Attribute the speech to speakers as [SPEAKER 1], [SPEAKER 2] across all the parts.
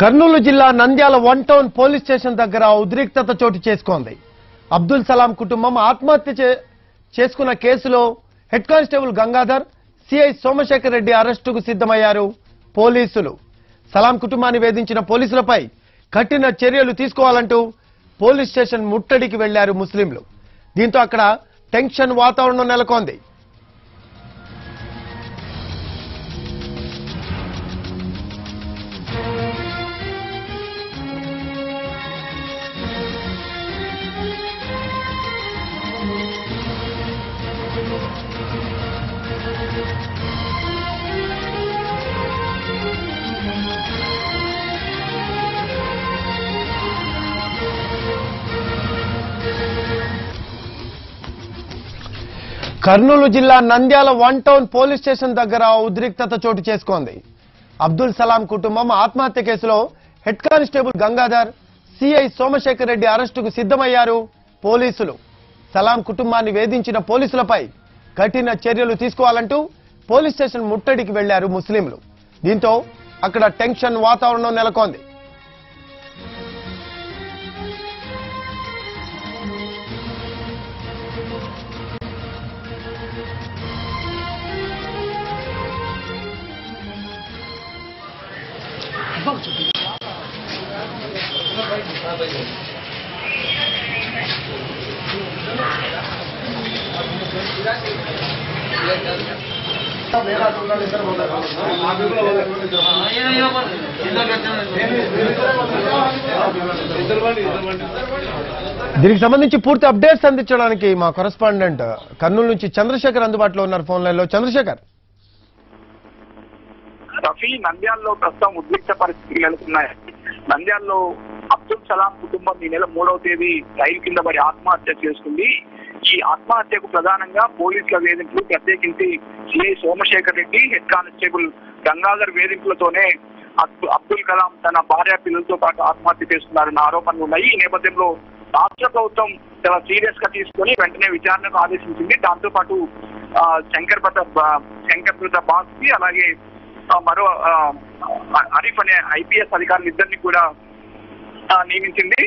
[SPEAKER 1] కర్నూలు జిల్లా Nandyal one town police station దగ్గర ఉద్రిక్తత చోటు చేసుకుంది అబ్దుల్ సలాం కుటుంబం ఆత్మహత్య చే- చేసుకున్న కేసులో head constable Gangadhar CI Somashekar Reddy అరెస్టుకు సిద్ధమయ్యారు పోలీసులు సలాం కుటుంబాన్ని వేధించిన పోలీసులపై కఠిన చర్యలు తీసుకోవాలంటూ పోలీస్ స్టేషన్ ముట్టడికి వెళ్లారు ముస్లింలు దీంతో అక్కడ టెన్షన్ వాతావరణం నెలకొంది కర్నూలు జిల్లా Nandyal one town police station దగ్గర ఉద్రిక్తత చోటు చేసుకుంది అబ్దుల్ సలాం కుటుంబం ఆత్మహత్య కేసులో head constable Gangadhar CI Somashekar Reddy అరెస్టుకు సిద్ధమయ్యారు పోలీసులు సలాం కుటుంబాన్ని వేధించిన పోలీసులపై కఠిన చర్యలు తీసుకోవాలంటూ పోలీస్ స్టేషన్ ముట్టడికి వెళ్లారు ముస్లింలు దీంతో అక్కడ టెన్షన్ వాతావరణం నెలకొంది దీనికి సంబంధించి పూర్తి అప్డేట్స్ అందించడానికి మా కరస్పాండెంట్ కర్నూలు నుంచి చంద్రశేఖర్ అందుబాటులో ఉన్నారు ఫోన్ లైన్ లో చంద్రశేఖర్
[SPEAKER 2] రఫీ నంద్యాలలో ప్రస్తుతం ఉద్రిక్త పరిస్థితులు నెలకొన్నాయి నంద్యాలలో అబ్దుల్ సలాం కుటుంబం ఈ నెల మూడవ తేదీ రైలు కింద పడి ఆత్మహత్య చేసుకుంది ఈ ఆత్మహత్యకు ప్రధానంగా పోలీసుల వేధింపులు ప్రత్యేకించి CI Somashekar Reddy head constable Gangadhar వేధింపులతోనే అబ్దు- అబ్దుల్ కలాం తన భార్య పిల్లలతో పాటు ఆత్మహత్య చేసుకున్నారన్న ఆరోపణలు ఉన్నాయి ఈ నేపథ్యంలో రాష్ట్ర ప్రభుత్వం చాలా సీరియస్ గా తీసుకొని వెంటనే విచారణకు ఆదేశించింది దాంతో పాటు ఆ, శంకర్ ప్రతాప్ ఆ, శంకర్ ప్రతాప్ బాస్కి అలాగే ఆ, మరో ఆ, అరీఫ్ అనే ఐపీఎస్ అధికారులు ఇద్దరిని కూడా ఆ, నియమించింది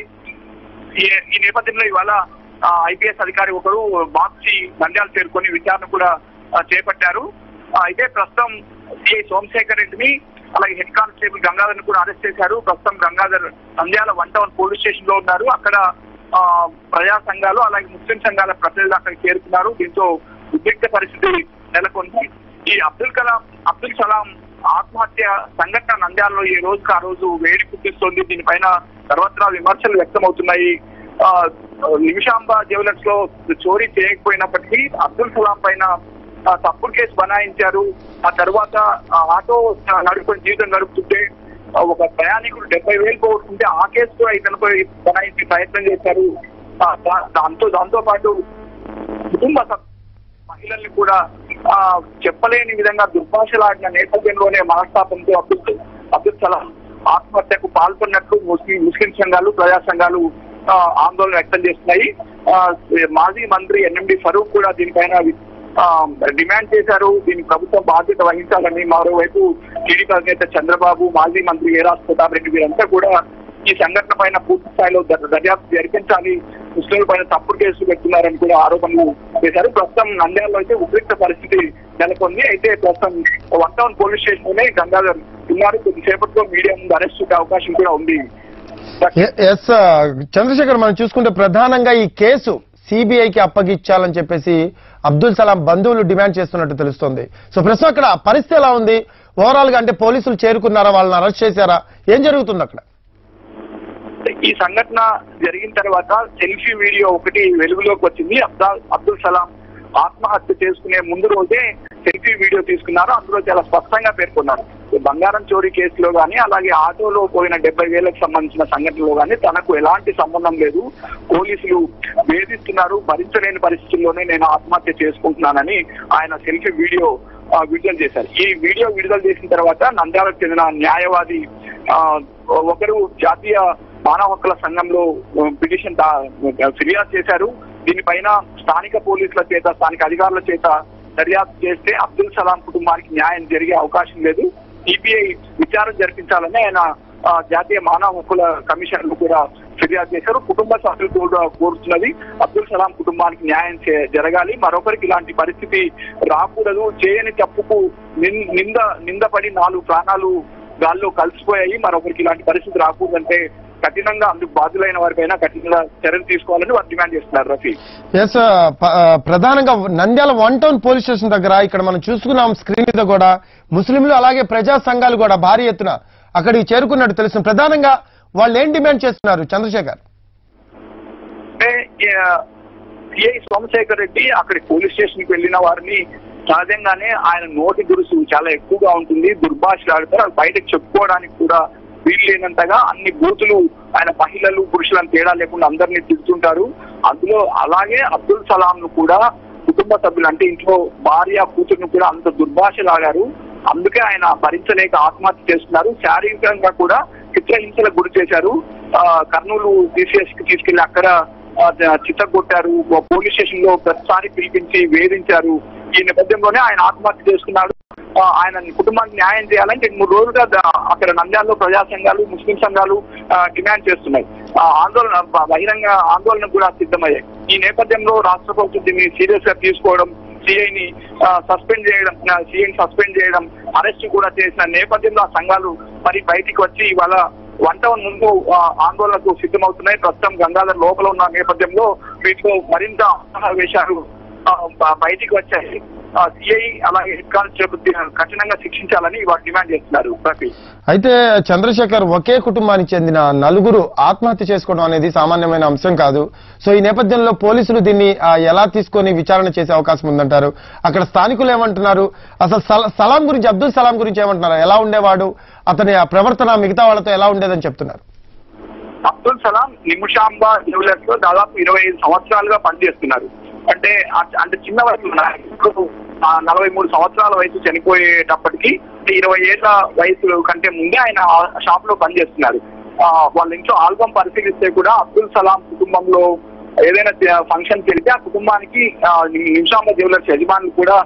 [SPEAKER 2] ఈ ఈ నేపథ్యంలో ఇవాళ ఐపీఎస్ అధికారి ఒకరు బాక్సి నంద్యాల చేరుకొని విచారణ కూడా ఆ, చేపట్టారు ఆ, అయితే ప్రస్తుతం సిఐ సోమశేఖర్ రెడ్డిని అలాగే హెడ్ కానిస్టేబుల్ గంగాధర్ కూడా అరెస్ట్ చేశారు ప్రస్తుతం Gangadhar Nandyal one town police station లో ఉన్నారు అక్కడ ఆ, ప్రజా సంఘాలు అలాగే ముస్లిం సంఘాల ప్రతినిధులు అక్కడికి చేరుకున్నారు దీంతో ఉద్రిక్త పరిస్థితి నెలకొంది ఈ అబ్దుల్ కలాం అబ్దుల్ సలాం ఆత్మహత్య సంఘటన నంద్యాలలో ఈ రోజుకి ఆ రోజు వేడి పుట్టిస్తోంది దీనిపైన సర్వత్రా విమర్శలు వ్యక్తమవుతున్నాయి ఆ, నిమిషాంబ జ్యువెలర్స్ లో చోరీ చేయకపోయినప్పటికీ అబ్దుల్ కలాం పైన ఆ, తప్పుడు కేసు బనాయించారు ఆ తర్వాత ఆ ఆటో నడుపుకొని జీవితం గడుపుతుంటే ఆ, ఒక ప్రయాణికుడు డెబ్బై వేలు పోగొట్టుకుంటే ఆ కేసు కూడా ఇతనిపై బనాయించి ప్రయత్నం చేశారు ఆ, దా- దాంతో దాంతో పాటు కుటుంబ సభ్యులు మహిళల్ని కూడా ఆ చెప్పలేని విధంగా దుర్భాషలాడిన నేపథ్యంలోనే మనస్తాపంతో అబ్దుల్ అబ్దుల్ సలాం ఆత్మహత్యకు పాల్గొన్నట్లు ముస్లిం ముస్లిం సంఘాలు ప్రజా సంఘాలు ఆ, ఆందోళన వ్యక్తం చేస్తున్నాయి ఆ, మాజీ మంత్రి ఎన్ఎండి ఫరూక్ కూడా దీనిపైన ఆ, డిమాండ్ చేశారు దీని ప్రభుత్వం బాధ్యత వహించాలని మరోవైపు టీడీపీ అధినేత చంద్రబాబు మాజీ మంత్రి ఏరాజ్ ప్రతాప్ రెడ్డి వీరంతా కూడా ఈ సంఘటన పైన పూర్తి స్థాయిలో దర్- దర్యాప్తు జరిపించాలి ముస్లింల పైన తప్పుడు కేసులు పెడుతున్నారని కూడా ఆరోపణలు చేశారు ప్రస్తుతం నంద్యాలలో అయితే ఉద్రిక్త పరిస్థితి నెలకొంది అయితే ప్రస్తుతం వన్ టౌన్ పోలీస్ స్టేషన్ లోనే గంగాధర్ ఉన్నారు కొద్దిసేపట్లో మీడియా ముందు అరెస్ట్ చేసే అవకాశం కూడా ఉంది
[SPEAKER 1] ఎ- ఎస్ ఆ, చంద్రశేఖర్ మనం చూసుకుంటే ప్రధానంగా ఈ కేసు సిబిఐకి అప్పగించాలని చెప్పేసి అబ్దుల్ సలాం బంధువులు డిమాండ్ చేస్తున్నట్టు తెలుస్తోంది సో ప్రస్తుతం అక్కడ పరిస్థితి ఎలా ఉంది ఓవరాల్ గా అంటే పోలీసులు చేరుకున్నారా వాళ్ళని అరెస్ట్ చేశారా ఏం జరుగుతుంది అక్కడ
[SPEAKER 2] ఈ సంఘటన జరిగిన తర్వాత సెల్ఫీ వీడియో ఒకటి వెలుగులోకి వచ్చింది అబ్దాల్ అబ్దుల్ సలాం ఆత్మహత్య చేసుకునే ముందు రోజే సెల్ఫీ వీడియో తీసుకున్నారు అందులో చాలా స్పష్టంగా పేర్కొన్నారు ఈ బంగారం చోరీ కేసులో గానీ అలాగే ఆటోలో పోయిన డెబ్బై వేలకు సంబంధించిన సంఘటనలో గానీ తనకు ఎలాంటి సంబంధం లేదు పోలీసులు వేధిస్తున్నారు భరించలేని పరిస్థితుల్లోనే నేను ఆత్మహత్య చేసుకుంటున్నానని ఆయన సెల్ఫీ వీడియో ఆ, విడుదల చేశారు ఈ వీడియో విడుదల చేసిన తర్వాత నంద్యాలకు చెందిన న్యాయవాది ఆ, ఒకరు జాతీయ మానవ హక్కుల సంఘంలో ఆ, పిటిషన్ దా- ఫిర్యాదు చేశారు దీనిపైన స్థానిక పోలీసుల చేత స్థానిక అధికారుల చేత దర్యాప్తు చేస్తే అబ్దుల్ సలాం కుటుంబానికి న్యాయం జరిగే అవకాశం లేదు సిబిఐ విచారణ జరిపించాలని ఆయన ఆ, జాతీయ మానవ హక్కుల కమిషన్ కూడా ఫిర్యాదు చేశారు కుటుంబ సభ్యులు కూడా కోరుతున్నది అబ్దుల్ సలాం కుటుంబానికి న్యాయం చే- జరగాలి మరొకరికి ఇలాంటి పరిస్థితి రాకూడదు చేయని తప్పుకు నిన్- నింద నిందపడి నాలుగు ప్రాణాలు గాల్లో కలిసిపోయాయి మరొకరికి ఇలాంటి పరిస్థితి రాకూడదంటే కఠినంగా అందుకు బాధ్యులైన వారిపైన కఠినంగా చర్యలు తీసుకోవాలని వారు డిమాండ్ చేస్తున్నారు రఫీ
[SPEAKER 1] ఎస్ ప్రధానంగా Nandyal one town police station దగ్గర ఇక్కడ మనం చూసుకున్నాం స్క్రీన్ మీద కూడా ముస్లింలు అలాగే ప్రజా సంఘాలు కూడా భారీ ఎత్తున అక్కడికి చేరుకున్నట్టు తెలుస్తుంది ప్రధానంగా వాళ్ళు ఏం డిమాండ్ చేస్తున్నారు చంద్రశేఖర్
[SPEAKER 2] అంటే సిఐ సోమశేఖర్ రెడ్డి అక్కడి పోలీస్ స్టేషన్ కి వెళ్ళిన వారిని సహజంగానే ఆయన నోటి దురుసు చాలా ఎక్కువగా ఉంటుంది దుర్భాషలు ఆడతారు అది బయటకు చెప్పుకోవడానికి కూడా వీలు లేనంతగా అన్ని బూతులు ఆయన మహిళలు పురుషులను తేడా లేకుండా అందరినీ తిడుతుంటారు అందులో అలాగే అబ్దుల్ సలాం ను కూడా కుటుంబ సభ్యులు అంటే ఇంట్లో భార్య కూతురును కూడా అంత దుర్భాషలు ఆడారు అందుకే ఆయన భరించలేక ఆత్మహత్య చేస్తున్నారు శారీరకంగా కూడా చిత్రహింసలకు గురి చేశారు ఆ, కర్నూలు టీసీఎస్ కి తీసుకెళ్లి అక్కడ ఆ, చిత్తగొట్టారు పోలీస్ స్టేషన్ లో ప్రతిసారి పిలిపించి వేధించారు ఈ నేపథ్యంలోనే ఆయన ఆత్మహత్య చేసుకున్నాడు ఆ, ఆయన కుటుంబానికి న్యాయం చేయాలని రెండు మూడు రోజులుగా ద- అక్కడ నంద్యాలలో ప్రజా సంఘాలు ముస్లిం సంఘాలు ఆ, డిమాండ్ చేస్తున్నాయి ఆ, ఆందోళన బ- బహిరంగ ఆందోళన కూడా సిద్ధమయ్యాయి ఈ నేపథ్యంలో రాష్ట్ర ప్రభుత్వం దీన్ని సీరియస్ గా తీసుకోవడం సిఐని సస్పెండ్ చేయడం సిఐని సస్పెండ్ చేయడం అరెస్ట్ కూడా చేసిన నేపథ్యంలో ఆ సంఘాలు మరి బయటికి వచ్చి ఇవాళ వన్ టౌన్ ముందు ఆ, ఆందోళనకు సిద్ధమవుతున్నాయి ప్రస్తుతం గంగాధర్ లోపల ఉన్న నేపథ్యంలో వీటిలో మరింత ఆవేశాలు ఆ, బ- బయటికి వచ్చాయి సిఐ అలాగే హెడ్ కానిస్టేబుల్ కఠినంగా శిక్షించాలని వారు డిమాండ్ చేస్తున్నారు ప్రతి
[SPEAKER 1] అయితే చంద్రశేఖర్ ఒకే కుటుంబానికి చెందిన నలుగురు ఆత్మహత్య చేసుకోవడం అనేది సామాన్యమైన అంశం కాదు సో ఈ నేపథ్యంలో పోలీసులు దీన్ని ఆ, ఎలా తీసుకొని విచారణ చేసే అవకాశం ఉందంటారు అక్కడ స్థానికులు ఏమంటున్నారు అసలు సల- సలాం గురించి అబ్దుల్ సలాం గురించి ఏమంటున్నారు ఎలా ఉండేవాడు అతని ఆ ప్రవర్తన మిగతా వాళ్ళతో ఎలా ఉండేదని చెప్తున్నారు
[SPEAKER 2] అబ్దుల్ సలాం నిమిషాంబ జ్యువెలర్స్ లో దాదాపు ఇరవై ఐదు సంవత్సరాలుగా పనిచేస్తున్నారు అంటే అ- అంటే చిన్న వయసు ఇప్పుడు ఆ నలభై మూడు సంవత్సరాల వయసు చనిపోయేటప్పటికి ఇరవై ఏళ్ల వయసు కంటే ముందే ఆయన ఆ షాప్ లో పనిచేస్తున్నారు ఆ, వాళ్ళ ఇంట్లో ఆల్బమ్ పరిశీలిస్తే కూడా అబ్దుల్ సలాం కుటుంబంలో ఏదైనా ఫంక్షన్ వెళ్తే ఆ కుటుంబానికి ఆ, ని- నిమిషాంబ జ్యువెలర్స్ యజమానులు కూడా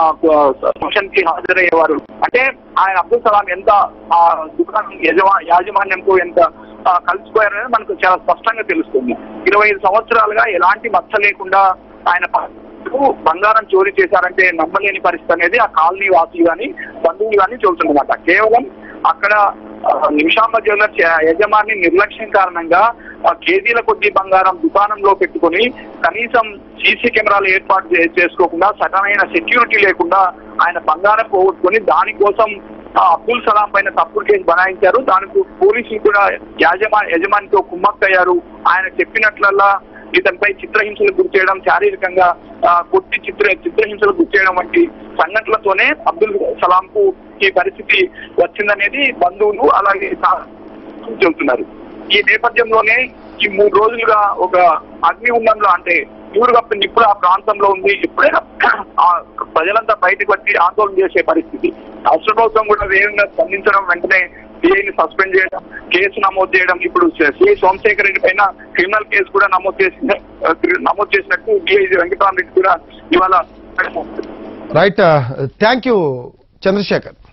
[SPEAKER 2] ఫంక్షన్ కి హాజరయ్యేవారు అంటే ఆయన అబ్దుల్ సలాం ఎంత ఆ దుకాణం యజమా యాజమాన్యంతో ఎంత ఆ, కలిసిపోయారనేది మనకు చాలా స్పష్టంగా తెలుస్తుంది ఇరవై ఐదు సంవత్సరాలుగా ఎలాంటి మచ్చ లేకుండా ఆయన ప- బంగారం చోరీ చేశారంటే నమ్మలేని పరిస్థితి అనేది ఆ కాలనీ వాసులు కానీ బంధువులు కానీ చెబుతుందన్నమాట కేవలం అక్కడ ఆ, నిమిషాంబ జ్యువెలర్స్ య- యజమాని నిర్లక్ష్యం కారణంగా ఆ, కేజీల కొద్ది బంగారం దుకాణంలో పెట్టుకొని కనీసం సీసీ కెమెరాలు ఏర్పాటు చే- చేసుకోకుండా సరైన సెక్యూరిటీ లేకుండా ఆయన బంగారం పోగొట్టుకొని దానికోసం ఆ, అబ్దుల్ సలాం పైన తప్పుడు కేసు బనాయించారు దానికి పోలీసులు కూడా యాజమా యజమానితో కుమ్మక్కయ్యారు ఆయన చెప్పినట్లల్లా ఇతనిపై చిత్రహింసలకు గురి చేయడం శారీరకంగా ఆ, కొట్టి చిత్ర చిత్రహింసలకు గురి చేయడం వంటి సంఘటనలతోనే అబ్దుల్ సలాం కు ఈ పరిస్థితి వచ్చిందనేది బంధువులు అలాగే సా- చెబుతున్నారు ఈ నేపథ్యంలోనే ఈ మూడు రోజులుగా ఒక అగ్ని ఉండంలో అంటే తీవ్ర ఇప్పుడు ఆ ప్రాంతంలో ఉంది ఎప్పుడైనా ఆ ప్రజలంతా బయటకు వచ్చి ఆందోళన చేసే పరిస్థితి రాష్ట్ర ప్రభుత్వం కూడా వేగంగా స్పందించడం వెంటనే సిఐని సస్పెండ్ చేయడం కేసు నమోదు చేయడం ఇప్పుడు సిఐ సోమశేఖర్ రెడ్డి పైన క్రిమినల్ కేసు కూడా నమోదు చేసిన నమోదు చేసినట్టు డిఐజీ వెంకటరామరెడ్డి కూడా ఇవాళ
[SPEAKER 1] రైట్ థ్యాంక్ యూ చంద్రశేఖర్